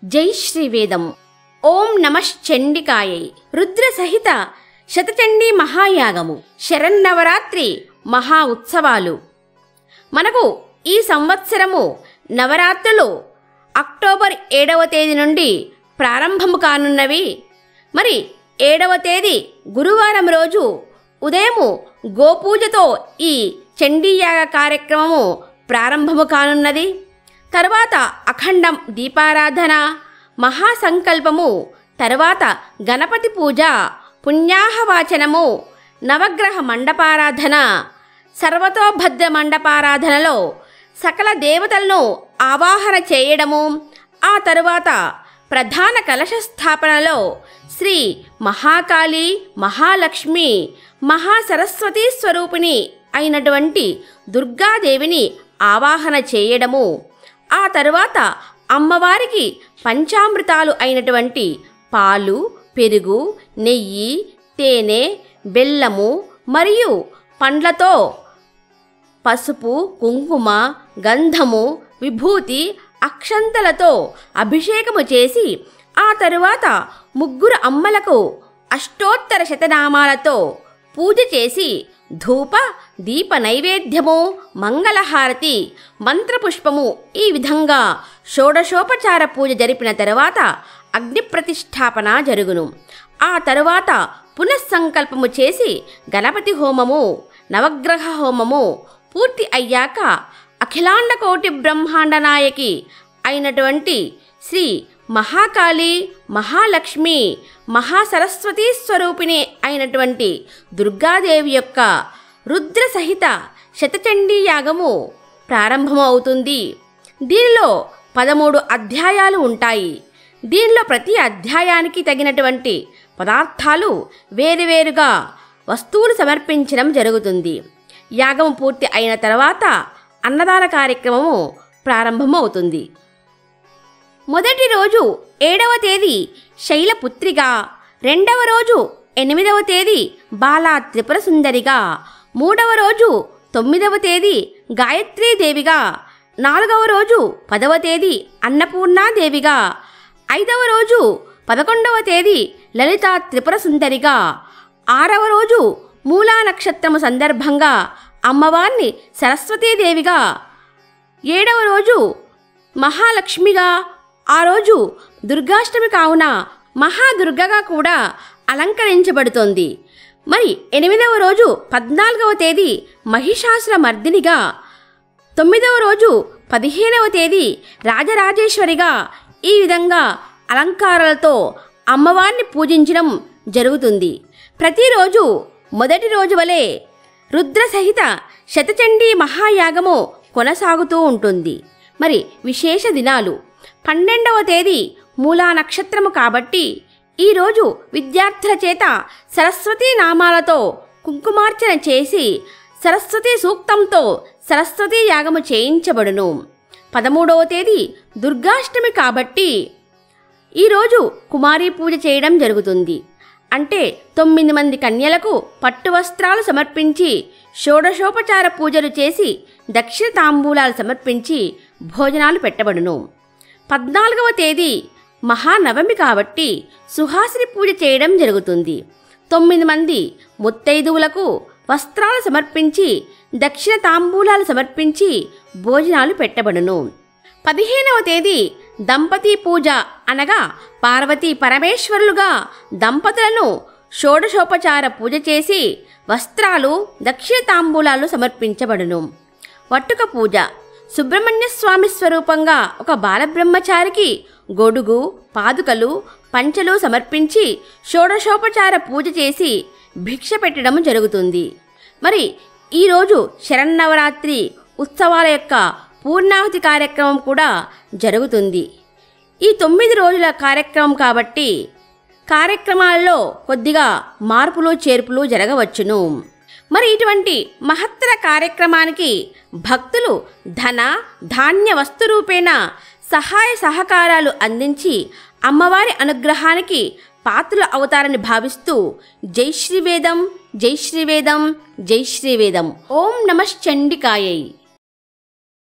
జై శ్రీవేదం ఓం నమశ్చండికాయై రుద్ర సహిత శతచండీ మహాయాగము శరన్నవరాత్రి మహా ఉత్సవాలు మనకు ఈ సంవత్సరము నవరాత్రులు అక్టోబర్ ఏడవ తేదీ నుండి ప్రారంభము కానున్నవి మరి ఏడవ తేదీ గురువారం రోజు ఉదయము గోపూజతో ఈ చండీయాగ కార్యక్రమము ప్రారంభము కానున్నది తర్వాత అఖండం దీపారాధన మహాసంకల్పము తర్వాత గణపతి పూజ పుణ్యాహవాచనము నవగ్రహ మండపారాధన సర్వతోభద్ర మండపారాధనలో సకల దేవతలను ఆవాహన చేయడము ఆ తరువాత ప్రధాన కలశ స్థాపనలో శ్రీ మహాకాళి మహాలక్ష్మి మహాసరస్వతీ స్వరూపిణి అయినటువంటి దుర్గాదేవిని ఆవాహన చేయడము ఆ తరువాత అమ్మవారికి పంచామృతాలు అయినటువంటి పాలు పెరుగు నెయ్యి తేనె బెల్లము మరియు పండ్లతో పసుపు కుంకుమ గంధము విభూతి అక్షంతలతో అభిషేకము చేసి ఆ తరువాత ముగ్గురు అమ్మలకు అష్టోత్తర శతనామాలతో పూజ చేసి ధూప దీప నైవేద్యము మంగళహారతి మంత్రపుష్పము ఈ విధంగా షోడశోపచార పూజ జరిపిన తరువాత అగ్ని ప్రతిష్టాపన జరుగును ఆ తరువాత పునఃసంకల్పము చేసి గణపతి హోమము నవగ్రహ హోమము పూర్తి అయ్యాక అఖిలాండ కోటి బ్రహ్మాండ నాయకి అయినటువంటి శ్రీ మహాకాళి మహాలక్ష్మి మహాసరస్వతీ స్వరూపిణి అయినటువంటి దుర్గాదేవి యొక్క రుద్ర సహిత శతచండీ యాగము ప్రారంభమవుతుంది దీనిలో పదమూడు అధ్యాయాలు ఉంటాయి దీనిలో ప్రతి అధ్యాయానికి తగినటువంటి పదార్థాలు వేరువేరుగా వస్తువులు సమర్పించడం జరుగుతుంది యాగం పూర్తి అయిన తర్వాత అన్నదాన కార్యక్రమము ప్రారంభమవుతుంది మొదటి రోజు ఏడవ తేదీ శైలపుత్రిగా రెండవ రోజు ఎనిమిదవ తేదీ బాలా త్రిపుర సుందరిగా మూడవ రోజు తొమ్మిదవ తేదీ గాయత్రీదేవిగా నాలుగవ రోజు పదవ తేదీ అన్నపూర్ణాదేవిగా ఐదవ రోజు పదకొండవ తేదీ లలితా త్రిపుర సుందరిగా ఆరవ రోజు మూలా నక్షత్రము సందర్భంగా అమ్మవారిని సరస్వతీదేవిగా ఏడవ రోజు మహాలక్ష్మిగా ఆ రోజు దుర్గాష్టమి కావున మహాదుర్గగా కూడా అలంకరించబడుతోంది మరి ఎనిమిదవ రోజు పద్నాలుగవ తేదీ మహిషాసుర మర్దినిగా తొమ్మిదవ రోజు పదిహేనవ తేదీ రాజరాజేశ్వరిగా ఈ విధంగా అలంకారాలతో అమ్మవారిని పూజించడం జరుగుతుంది ప్రతిరోజు మొదటి రోజు వలె రుద్ర సహిత శతచండీ మహాయాగము కొనసాగుతూ ఉంటుంది మరి విశేష దినాలు పన్నెండవ తేదీ మూలా నక్షత్రము కాబట్టి ఈరోజు విద్యార్థుల చేత సరస్వతీ నామాలతో కుంకుమార్చన చేసి సరస్వతి సూక్తంతో సరస్వతీ యాగము చేయించబడును పదమూడవ తేదీ దుర్గాష్టమి కాబట్టి ఈరోజు కుమారీ పూజ చేయడం జరుగుతుంది అంటే తొమ్మిది మంది కన్యలకు పట్టు వస్త్రాలు సమర్పించి షోడశోపచార పూజలు చేసి దక్షిణ తాంబూలాలు సమర్పించి భోజనాలు పెట్టబడును పద్నాలుగవ తేదీ మహానవమి కాబట్టి సుహాసిని పూజ చేయడం జరుగుతుంది తొమ్మిది మంది ముత్తైదువులకు వస్త్రాలు సమర్పించి దక్షిణ తాంబూలాలు సమర్పించి భోజనాలు పెట్టబడును పదిహేనవ తేదీ దంపతి పూజ అనగా పార్వతీ పరమేశ్వరులుగా దంపతులను షోడశోపచార పూజ చేసి వస్త్రాలు దక్షిణ తాంబూలాలు సమర్పించబడును వట్టుక పూజ సుబ్రహ్మణ్య స్వామి స్వరూపంగా ఒక బాలబ్రహ్మచారికి గొడుగు పాదుకలు పంచలు సమర్పించి షోడశోపచార పూజ చేసి భిక్ష పెట్టడం జరుగుతుంది మరి ఈరోజు శరన్నవరాత్రి ఉత్సవాల యొక్క పూర్ణాహుతి కార్యక్రమం కూడా జరుగుతుంది ఈ తొమ్మిది రోజుల కార్యక్రమం కాబట్టి కార్యక్రమాల్లో కొద్దిగా మార్పులు చేర్పులు జరగవచ్చును మరి ఇటువంటి మహత్తర కార్యక్రమానికి భక్తులు ధన ధాన్య వస్తు రూపేణ సహాయ సహకారాలు అందించి అమ్మవారి అనుగ్రహానికి పాత్రలు అవుతారని భావిస్తూ జై శ్రీవేదం జై శ్రీవేదం జై శ్రీవేదం ఓం నమశ్చండికాయై